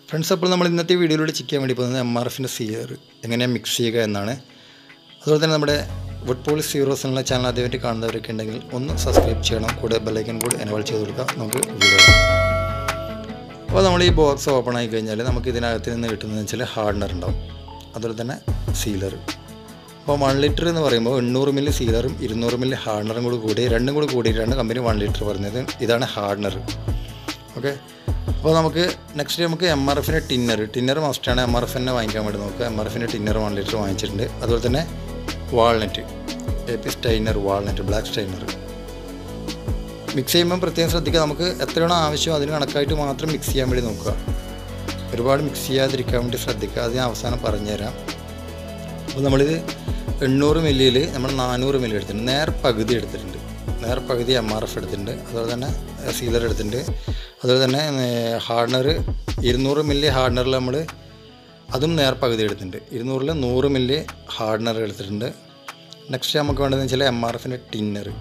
friends അപ്പോൾ നമ്മൾ ഇന്നത്തെ വീഡിയോയിലൂടെ ചെക്ക് ചെയ്യാൻ വേണ്ടി പോകുന്നത് എം ആർ എഫിൻ്റെ സിയർ എങ്ങനെയാണ് മിക്സ് ചെയ്യുക എന്നാണ് അതുപോലെ തന്നെ നമ്മുടെ വുഡ് പോളിസ് സീറോസ് എന്നുള്ള ചാനൽ ആദ്യമായിട്ട് കാണുന്നവരൊക്കെ ഉണ്ടെങ്കിൽ ഒന്ന് സബ്സ്ക്രൈബ് ചെയ്യണം കൂടെ ബെല്ലൈക്കൻ കൂടി എനവൾ ചെയ്ത് കൊടുക്കുക നമുക്ക് വീഡിയോ കാണാം അപ്പോൾ നമ്മൾ ഈ ബോക്സ് ഓപ്പൺ ആയി കഴിഞ്ഞാൽ നമുക്ക് ഇതിനകത്ത് നിന്ന് കിട്ടുന്നതെന്ന് വെച്ചാൽ ഹാർഡനർ ഉണ്ടാവും അതുപോലെ തന്നെ സീലർ അപ്പോൾ വൺ ലിറ്റർ എന്ന് പറയുമ്പോൾ എണ്ണൂറ് മില്ലി സീലറും ഇരുന്നൂറ് മില്ലി ഹാർഡനറും കൂടി കൂടി രണ്ടും കൂടി കൂടിയിട്ടാണ് കമ്പനി വൺ ലിറ്റർ പറഞ്ഞത് ഇതാണ് ഹാർഡനർ ഓക്കെ അപ്പോൾ നമുക്ക് നെക്സ്റ്റ് നമുക്ക് എം ആർ എഫിൻ്റെ ടിന്നർ ടിന്നർ മസ്റ്റാണ് എം ആർ എഫ് തന്നെ വാങ്ങിക്കാൻ വേണ്ടി നോക്കുക എം ആർ എഫിൻ്റെ ടിന്നർ വൺ ലിറ്റർ വാങ്ങിച്ചിട്ടുണ്ട് അതുപോലെ തന്നെ walnut A P stainer walnut black stainer mix ചെയ്യുമ്പോൾ പ്രത്യേകം ശ്രദ്ധിക്കുക നമുക്ക് എത്രയാണോ ആവശ്യം അതിന് കണക്കായിട്ട് മാത്രം മിക്സ് ചെയ്യാൻ വേണ്ടി നോക്കുക ഒരുപാട് മിക്സ് ചെയ്യാതിരിക്കാൻ വേണ്ടി ശ്രദ്ധിക്കുക അത് ഞാൻ അവസാനം പറഞ്ഞുതരാം അപ്പോൾ നമ്മളിത് എണ്ണൂറ് മില്ലിയിൽ നമ്മൾ നാനൂറ് മില്ലി എടുത്തിട്ടുണ്ട് നേർ പകുതി എടുത്തിട്ടുണ്ട് നേർ പകുതി എം ആർ എഫ് എടുത്തിട്ടുണ്ട് അതുപോലെ തന്നെ സീലർ എടുത്തിട്ടുണ്ട് അതുപോലെ തന്നെ ഹാർഡനർ ഇരുന്നൂറ് മില്ലി ഹാർഡനറിൽ നമ്മൾ അതും നേർ പകുതി എടുത്തിട്ടുണ്ട് ഇരുന്നൂറിൽ നൂറ് മില്ലി ഹാർഡനർ എടുത്തിട്ടുണ്ട് നെക്സ്റ്റ് നമുക്ക് വേണ്ടതെന്ന് വെച്ചാൽ എം ആർ എഫിൻ്റെ ടിന്നർ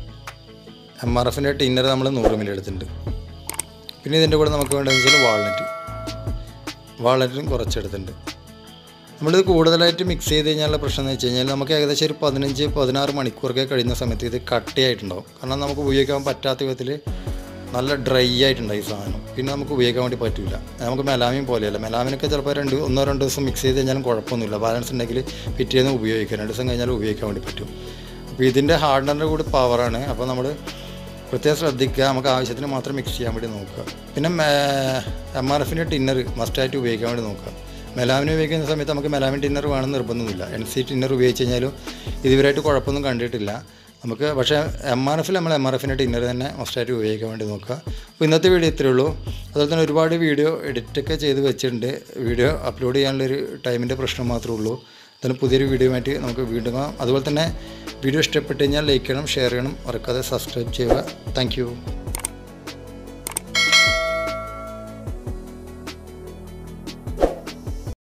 എം ആർ എഫിൻ്റെ ടിന്നർ നമ്മൾ നൂറ് മില്ലി എടുത്തിട്ടുണ്ട് പിന്നെ ഇതിൻ്റെ കൂടെ നമുക്ക് വേണ്ടതെന്ന് വെച്ചാൽ വാൾനറ്റ് വാൾനറ്റും കുറച്ചെടുത്തിട്ടുണ്ട് നമ്മളിത് കൂടുതലായിട്ട് മിക്സ് ചെയ്ത് കഴിഞ്ഞാലുള്ള പ്രശ്നം എന്ന് വെച്ച് കഴിഞ്ഞാൽ നമുക്ക് ഏകദേശം ഒരു പതിനഞ്ച് പതിനാറ് മണിക്കൂറൊക്കെ കഴിയുന്ന സമയത്ത് ഇത് കട്ടയായിട്ടുണ്ടാവും കാരണം നമുക്ക് ഉപയോഗിക്കാൻ പറ്റാത്ത വിധത്തിൽ നല്ല ഡ്രൈ ആയിട്ടുണ്ടായി ഈ സാധനം പിന്നെ നമുക്ക് ഉപയോഗിക്കാൻ വേണ്ടി പറ്റില്ല നമുക്ക് മെലാമിൻ പോലെയല്ല മെലാമിനൊക്കെ ചിലപ്പോൾ രണ്ട് ഒന്നോ രണ്ടോ ദിവസം മിക്സ് ചെയ്ത് കഴിഞ്ഞാലും കുഴപ്പമൊന്നുമില്ല ബാലൻസ് ഉണ്ടെങ്കിൽ പിറ്റേന്ന് ഉപയോഗിക്കാം രണ്ട് ദിവസം കഴിഞ്ഞാൽ ഉപയോഗിക്കാൻ വേണ്ടി പറ്റും അപ്പോൾ ഇതിൻ്റെ ഹാർഡനറിൻ്റെ കൂടി പവറാണ് അപ്പോൾ നമ്മൾ പ്രത്യേകം ശ്രദ്ധിക്കുക നമുക്ക് ആവശ്യത്തിന് മാത്രം മിക്സ് ചെയ്യാൻ വേണ്ടി നോക്കുക പിന്നെ എം ആർ എഫിൻ്റെ ടിന്നർ മസ്റ്റായിട്ട് ഉപയോഗിക്കാൻ വേണ്ടി നോക്കുക മെലാമിൻ ഉപയോഗിക്കുന്ന സമയത്ത് നമുക്ക് മെലാമിൻ ടിന്നർ വേണമെന്ന് നിർബന്ധമൊന്നുമില്ല എൻ സി ടിന്നർ ഉപയോഗിച്ച് കഴിഞ്ഞാലും ഇതുവരെയായിട്ട് കുഴപ്പമൊന്നും കണ്ടിട്ടില്ല നമുക്ക് പക്ഷേ എം ആർ എഫിൽ നമ്മൾ എം ആർ എഫിൻ്റെ ടിന്നർ തന്നെ മസ്റ്റായിട്ട് ഉപയോഗിക്കാൻ വേണ്ടി നോക്കുക അപ്പോൾ ഇന്നത്തെ വീഡിയോ ഇത്രയേ ഉള്ളൂ അതുപോലെ തന്നെ ഒരുപാട് വീഡിയോ എഡിറ്റൊക്കെ ചെയ്ത് വെച്ചിട്ടുണ്ട് വീഡിയോ അപ്ലോഡ് ചെയ്യാനുള്ളൊരു ടൈമിൻ്റെ പ്രശ്നം മാത്രമേ ഉള്ളൂ അതിന് പുതിയൊരു വീഡിയോ ആയിട്ട് നമുക്ക് വീണ്ടും കാണാം അതുപോലെ തന്നെ വീഡിയോ ഇഷ്ടപ്പെട്ട് കഴിഞ്ഞാൽ ലൈക്ക് ചെയ്യണം ഷെയർ ചെയ്യണം മറക്കാതെ സബ്സ്ക്രൈബ് ചെയ്യുക താങ്ക്